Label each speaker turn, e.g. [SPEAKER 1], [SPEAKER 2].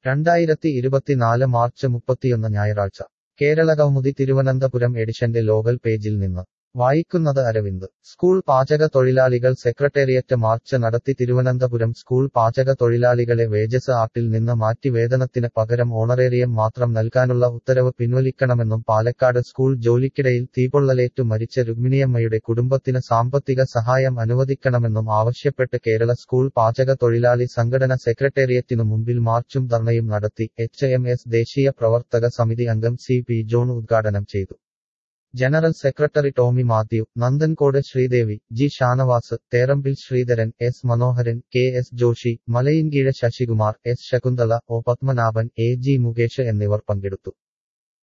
[SPEAKER 1] രണ്ടായിരത്തി ഇരുപത്തിനാല് മാർച്ച് മുപ്പത്തിയൊന്ന് ഞായറാഴ്ച കേരള കൗമുദി തിരുവനന്തപുരം എഡിഷന്റെ ലോകൽ പേജിൽ നിന്ന് വായിക്കുന്നത് അരവിന്ദ് സ്കൂൾ പാചക തൊഴിലാളികൾ സെക്രട്ടേറിയറ്റ് മാർച്ച് നടത്തി തിരുവനന്തപുരം സ്കൂൾ പാചക തൊഴിലാളികളെ വേജസ് ആക്ടിൽ നിന്ന് മാറ്റി വേതനത്തിന് പകരം ഓണറേറിയം മാത്രം നൽകാനുള്ള ഉത്തരവ് പിൻവലിക്കണമെന്നും പാലക്കാട് സ്കൂൾ ജോലിക്കിടയിൽ തീപൊള്ളലേറ്റു മരിച്ച രുക്മിണിയമ്മയുടെ കുടുംബത്തിന് സാമ്പത്തിക സഹായം അനുവദിക്കണമെന്നും ആവശ്യപ്പെട്ട് കേരള സ്കൂൾ പാചക തൊഴിലാളി സംഘടന സെക്രട്ടേറിയറ്റിനു മുമ്പിൽ മാർച്ചും ധർണയും നടത്തി എച്ച് എം എസ് ദേശീയ പ്രവർത്തക സമിതി അംഗം സി പി ജോൺ ഉദ്ഘാടനം ചെയ്തു general secretary Tomy Mathew Nanthancode Sreedevi G Shanavas Therambil Sreedharan S Manoharan K S Joshy Malayinkeezhu Sasikumar S Shakuntala O Padmanabhan A G Mukesh എന്നിവർ പങ്കെടുത്തു